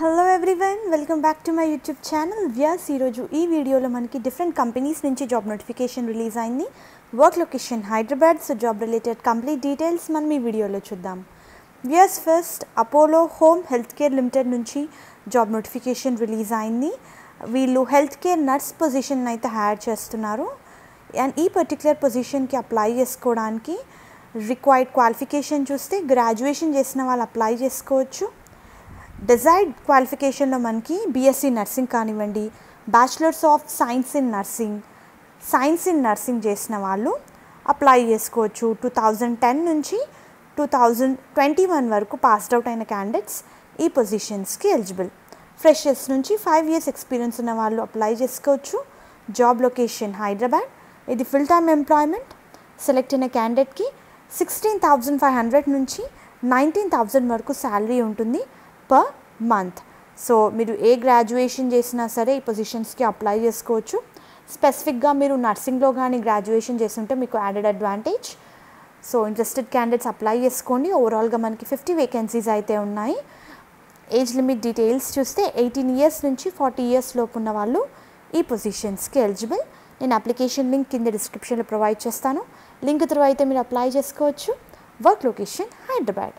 Hello everyone welcome back to my YouTube channel viewers ఈరోజు ఈ వీడియోలో మనకి డిఫరెంట్ కంపెనీస్ నుంచి జాబ్ నోటిఫికేషన్ రిలీజ్ అయింది work location Hyderabad so job related complete details మనం ఈ వీడియోలో చూద్దాం viewers first Apollo home health care limited నుంచి జాబ్ నోటిఫికేషన్ రిలీజ్ అయింది వీళ్ళు హెల్త్ కేర్ నర్స్ పొజిషన్ అయితే హైర్ చేస్తున్నారు అండ్ ఈ పర్టికులర్ పొజిషన్కి అప్లై చేసుకోవడానికి రిక్వైర్డ్ క్వాలిఫికేషన్ చూస్తే గ్రాడ్యుయేషన్ చేసిన వాళ్ళు అప్లై చేసుకోవచ్చు డిజైర్డ్ క్వాలిఫికేషన్లో మనకి బీఎస్సీ నర్సింగ్ కానివ్వండి bachelors of science in nursing science in nursing చేసిన వాళ్ళు అప్లై చేసుకోవచ్చు టూ థౌజండ్ టెన్ నుంచి టూ థౌజండ్ ట్వంటీ వన్ వరకు పాస్డ్ అవుట్ అయిన క్యాండిడేట్స్ ఈ పొజిషన్స్కి ఎలిజిబుల్ ఫ్రెషర్స్ నుంచి ఫైవ్ ఇయర్స్ ఎక్స్పీరియన్స్ ఉన్న వాళ్ళు అప్లై చేసుకోవచ్చు జాబ్ లొకేషన్ హైదరాబాద్ ఇది ఫుల్ టైమ్ ఎంప్లాయ్మెంట్ సెలెక్ట్ అయిన క్యాండిడేట్కి సిక్స్టీన్ థౌజండ్ ఫైవ్ హండ్రెడ్ నుంచి నైన్టీన్ థౌజండ్ వరకు శాలరీ ఉంటుంది పర్ మంత్ సో మీరు ఏ గ్రాడ్యుయేషన్ చేసినా సరే ఈ పొజిషన్స్కి అప్లై చేసుకోవచ్చు స్పెసిఫిక్గా మీరు నర్సింగ్లో కానీ గ్రాడ్యుయేషన్ చేస్తుంటే మీకు added advantage so interested candidates apply చేసుకోండి ఓవరాల్గా మనకి ఫిఫ్టీ వేకెన్సీస్ అయితే ఉన్నాయి ఏజ్ లిమిట్ డీటెయిల్స్ చూస్తే ఎయిటీన్ ఇయర్స్ నుంచి ఫార్టీ ఇయర్స్ లోపు ఉన్న వాళ్ళు ఈ పొజిషన్స్కి ఎలిజిబుల్ నేను అప్లికేషన్ లింక్ కింద డిస్క్రిప్షన్లో ప్రొవైడ్ చేస్తాను లింక్ త్రూ అయితే మీరు అప్లై చేసుకోవచ్చు work location Hyderabad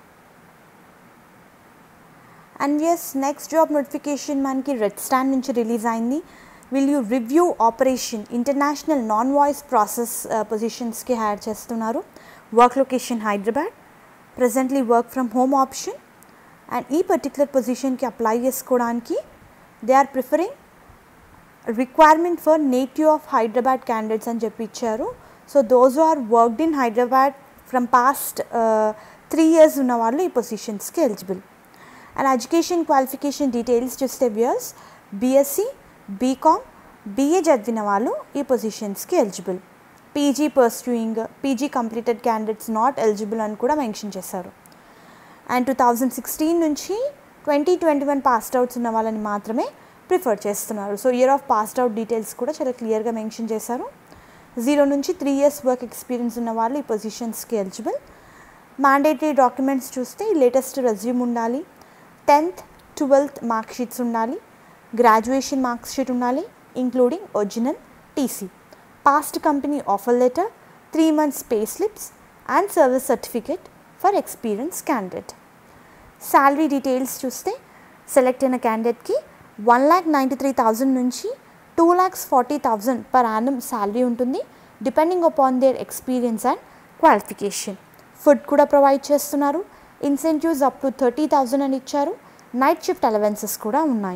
and yes next job notification మనకి రెడ్ స్టాండ్ నుంచి రిలీజ్ అయింది will you review operation international non voice process పొజిషన్స్కి హైర్ చేస్తున్నారు work location Hyderabad presently work from home option and ఈ పర్టికులర్ పొజిషన్కి అప్లై చేసుకోవడానికి they are preferring requirement for native of Hyderabad candidates అని చెప్పి ఇచ్చారు so those are worked in Hyderabad from past three years ఉన్న వాళ్ళు ఈ పొజిషన్స్కి eligible and education qualification details చూస్తే వ్యూయర్స్ బీఎస్సీ బీకామ్ బీఏ చదివిన వాళ్ళు ఈ పొజిషన్స్కి eligible PG pursuing PG completed candidates not eligible అని కూడా మెన్షన్ చేశారు అండ్ టూ థౌజండ్ సిక్స్టీన్ నుంచి twenty twenty one passed outs ఉన్న వాళ్ళని మాత్రమే ప్రిఫర్ చేస్తున్నారు so year of passed out details కూడా చాలా క్లియర్గా మెన్షన్ చేశారు జీరో నుంచి త్రీ ఇయర్స్ వర్క్ ఎక్స్పీరియన్స్ ఉన్న వాళ్ళు ఈ పొజిషన్స్కి ఎలిజిబుల్ మ్యాండేటరీ డాక్యుమెంట్స్ చూస్తే లేటెస్ట్ రెజ్యూమ్ ఉండాలి టెన్త్ ట్వెల్త్ మార్క్ షీట్స్ ఉండాలి గ్రాడ్యుయేషన్ మార్క్స్ షీట్ ఉండాలి including original TC past company offer letter three months pay slips and service certificate for experience candidate salary details చూస్తే సెలెక్ట్ అయిన క్యాండిడేట్కి one lakh ninety three thousand నుంచి two lakhs forty thousand per annum salary ఉంటుంది depending upon their experience and qualification food కూడా provide చేస్తున్నారు incentives up to thirty thousand అని ఇచ్చారు నైట్ షిఫ్ట్ అలవెన్సెస్ కూడా ఉన్నాయి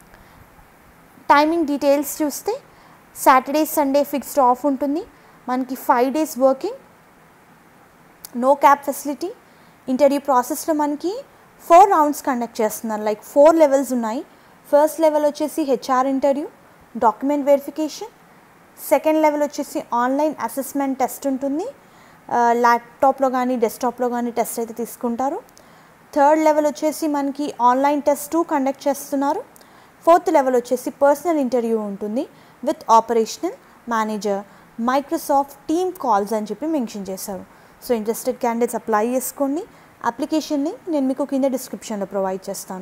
టైమింగ్ డీటెయిల్స్ చూస్తే సాటర్డే సండే ఫిక్స్డ్ ఆఫ్ ఉంటుంది మనకి five days working no cab facility interview ప్రాసెస్లో మనకి ఫోర్ రౌండ్స్ కండక్ట్ చేస్తున్నారు లైక్ ఫోర్ లెవెల్స్ ఉన్నాయి ఫస్ట్ లెవెల్ వచ్చేసి HR interview document verification second level వచ్చేసి ఆన్లైన్ అసెస్మెంట్ టెస్ట్ ఉంటుంది ల్యాప్టాప్లో కానీ డెస్క్టాప్లో కానీ టెస్ట్ అయితే తీసుకుంటారు థర్డ్ లెవెల్ వచ్చేసి మనకి ఆన్లైన్ టెస్ట్ టూ కండక్ట్ చేస్తున్నారు ఫోర్త్ లెవెల్ వచ్చేసి పర్సనల్ ఇంటర్వ్యూ ఉంటుంది with operational manager Microsoft team calls అని చెప్పి మెన్షన్ చేశారు సో ఇంట్రెస్టెడ్ క్యాండిడేట్స్ అప్లై చేసుకోండి అప్లికేషన్ లింక్ నేను మీకు కింద డిస్క్రిప్షన్లో ప్రొవైడ్ చేస్తాను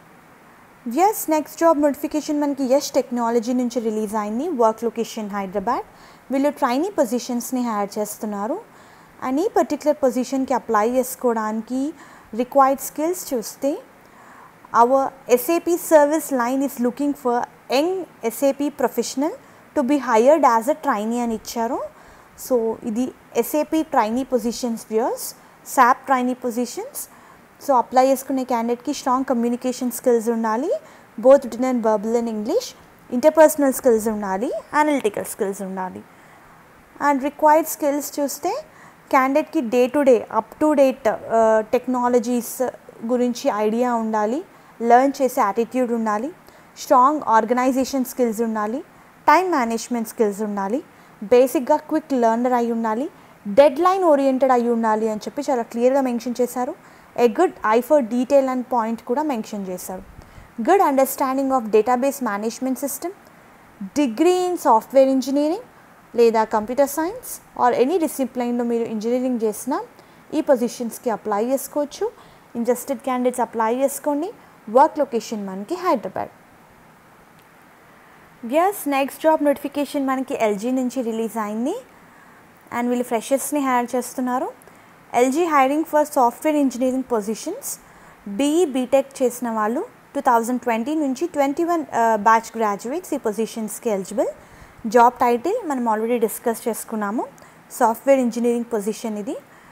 ఎస్ నెక్స్ట్ జాబ్ నోటిఫికేషన్ మనకి యష్ టెక్నాలజీ నుంచి రిలీజ్ అయింది వర్క్ లొకేషన్ హైదరాబాద్ వీళ్ళు ట్రైనీ పొజిషన్స్ని హైర్ చేస్తున్నారు అండ్ ఈ పర్టికులర్ పొజిషన్కి అప్లై చేసుకోవడానికి రిక్వైర్డ్ స్కిల్స్ చూస్తే our SAP service line is looking for young SAP professional to be hired as a trainee అని ఇచ్చారు సో ఇది SAP trainee positions viewers SAP trainee positions so apply చేసుకునే క్యాండిడేట్కి strong communication skills ఉండాలి both written and verbal and English interpersonal skills ఉండాలి analytical skills ఉండాలి and required skills చూస్తే క్యాండిడేట్కి day to day up to date technologies గురించి idea ఉండాలి learn చేసే యాటిట్యూడ్ ఉండాలి స్ట్రాంగ్ ఆర్గనైజేషన్ స్కిల్స్ ఉండాలి టైం మేనేజ్మెంట్ స్కిల్స్ ఉండాలి బేసిక్గా క్విక్ లెర్నర్ అయి ఉండాలి డెడ్ లైన్ ఓరియంటెడ్ అయి ఉండాలి అని చెప్పి చాలా క్లియర్గా మెన్షన్ చేశారు a good eye for detail and point కూడా మెన్షన్ చేశారు good understanding of database management system degree in software engineering లేదా కంప్యూటర్ సైన్స్ ఆర్ ఎనీ డిసిప్లైన్లో మీరు ఇంజనీరింగ్ చేసిన ఈ పొజిషన్స్కి అప్లై చేసుకోవచ్చు ఇంట్రెస్టెడ్ క్యాండిడేట్స్ అప్లై చేసుకోండి వర్క్ లొకేషన్ మనకి Hyderabad yes next job notification మనకి ఎల్జీ నుంచి రిలీజ్ అయింది అండ్ వీళ్ళు ఫ్రెషర్స్ని హైర్ చేస్తున్నారు LG hiring for software engineering positions BE BTech చేసిన వాళ్ళు టూ థౌజండ్ ట్వంటీ నుంచి ట్వంటీ వన్ బ్యాచ్ గ్రాడ్యుయేట్స్ ఈ పొజిషన్స్కి ఎలిజిబుల్ జాబ్ టైటిల్ మనం ఆల్రెడీ డిస్కస్ చేసుకున్నాము సాఫ్ట్వేర్ ఇంజనీరింగ్ పొజిషన్ ఇది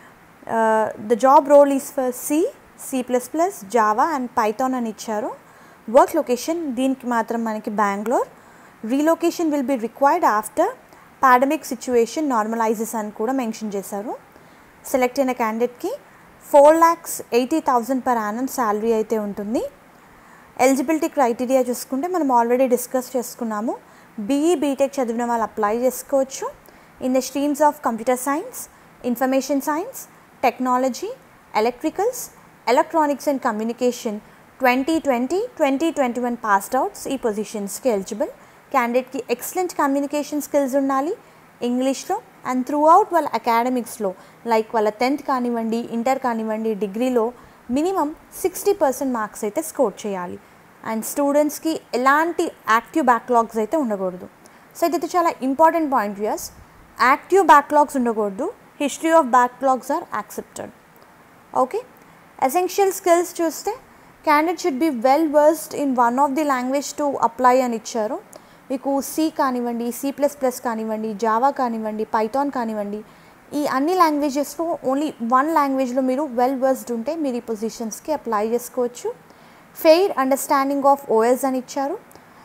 the job role is for C C plus plus Java and Python అని ఇచ్చారు వర్క్ లొకేషన్ దీనికి మాత్రం మనకి Bangalore relocation will be required after pandemic situation normalizes అని కూడా మెన్షన్ చేశారు సెలెక్ట్ అయిన క్యాండిడేట్కి four lakhs eighty thousand per annum salary అయితే ఉంటుంది ఎలిజిబిలిటీ క్రైటీరియా చూసుకుంటే మనం ఆల్రెడీ డిస్కస్ చేసుకున్నాము బీఈ బీటెక్ చదివిన వాళ్ళు అప్లై చేసుకోవచ్చు in the streams of computer science information science technology electricals electronics and communication twenty twenty twenty twenty one passed outs ఈ పొజిషన్స్కి ఎలిజిబుల్ క్యాండిడేట్కి ఎక్సలెంట్ కమ్యూనికేషన్ స్కిల్స్ ఉండాలి ఇంగ్లీష్లో అండ్ త్రూ అవుట్ వాళ్ళ అకాడమిక్స్లో లైక్ వాళ్ళ టెన్త్ కానివ్వండి ఇంటర్ కానివ్వండి డిగ్రీలో మినిమం సిక్స్టీ పర్సెంట్ మార్క్స్ అయితే స్కోర్ చేయాలి అండ్ స్టూడెంట్స్కి ఎలాంటి యాక్టివ్ బ్యాక్లాగ్స్ అయితే ఉండకూడదు సో ఇదైతే చాలా important point viewers active backlogs ఉండకూడదు history of backlogs are accepted okay essential skills చూస్తే candidate should be well versed in one of the language to apply అని ఇచ్చారు మీకు సి కానివ్వండి సి ప్లస్ ప్లస్ కానివ్వండి జావా కానివ్వండి పైథాన్ కానివ్వండి ఈ అన్ని లాంగ్వేజెస్లో ఓన్లీ వన్ లాంగ్వేజ్లో మీరు వెల్ వర్స్డ్ ఉంటే మీరు ఈ పొజిషన్స్కి అప్లై చేసుకోవచ్చు ఫెయిర్ అండర్స్టాండింగ్ ఆఫ్ ఓఎస్ అని ఇచ్చారు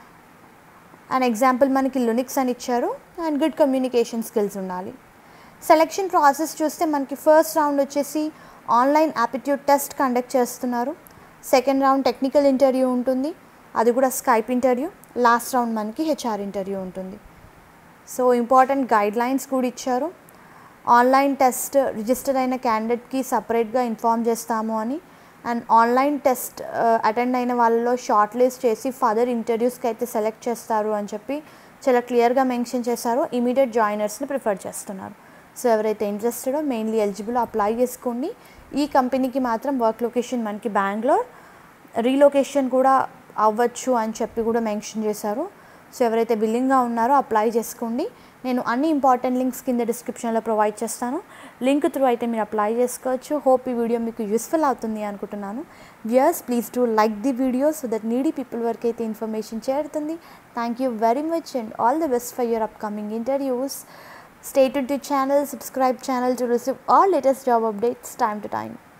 అండ్ ఎగ్జాంపుల్ మనకి లునిక్స్ అని ఇచ్చారు అండ్ గుడ్ కమ్యూనికేషన్ స్కిల్స్ ఉండాలి సెలెక్షన్ ప్రాసెస్ చూస్తే మనకి ఫస్ట్ రౌండ్ వచ్చేసి ఆన్లైన్ యాప్టిట్యూడ్ టెస్ట్ కండక్ట్ చేస్తున్నారు సెకండ్ రౌండ్ టెక్నికల్ ఇంటర్వ్యూ ఉంటుంది అది కూడా స్కైప్ ఇంటర్వ్యూ లాస్ట్ రౌండ్ మనకి హెచ్ఆర్ ఇంటర్వ్యూ ఉంటుంది సో ఇంపార్టెంట్ గైడ్ లైన్స్ కూడా ఇచ్చారు ఆన్లైన్ టెస్ట్ రిజిస్టర్ అయిన క్యాండిడేట్కి సపరేట్గా ఇన్ఫామ్ చేస్తాము అని అండ్ ఆన్లైన్ టెస్ట్ అటెండ్ అయిన వాళ్ళలో షార్ట్ లిస్ట్ చేసి ఫర్దర్ ఇంటర్వ్యూస్కి అయితే సెలెక్ట్ చేస్తారు అని చెప్పి చాలా క్లియర్గా మెన్షన్ చేశారు ఇమీడియట్ జాయినర్స్ని ప్రిఫర్ చేస్తున్నారు సో ఎవరైతే ఇంట్రెస్టెడో మెయిన్లీ ఎలిజిబుల్ అప్లై చేసుకోండి ఈ కంపెనీకి మాత్రం వర్క్ లొకేషన్ మనకి బెంగళూర్ రీలొకేషన్ కూడా అవ్వచ్చు అని చెప్పి కూడా మెన్షన్ చేశారు సో ఎవరైతే బిల్లింగ్గా ఉన్నారో అప్లై చేసుకోండి నేను అన్ని ఇంపార్టెంట్ లింక్స్ కింద డిస్క్రిప్షన్లో ప్రొవైడ్ చేస్తాను లింక్ త్రూ అయితే మీరు అప్లై చేసుకోవచ్చు హోప్ ఈ వీడియో మీకు యూస్ఫుల్ అవుతుంది అనుకుంటున్నాను viewers please to like the video so that needy people వరకు అయితే ఇన్ఫర్మేషన్ చేరుతుంది thank you very much and all the best for your upcoming interviews Stay tuned to channel, subscribe channel to receive all latest job updates time to time.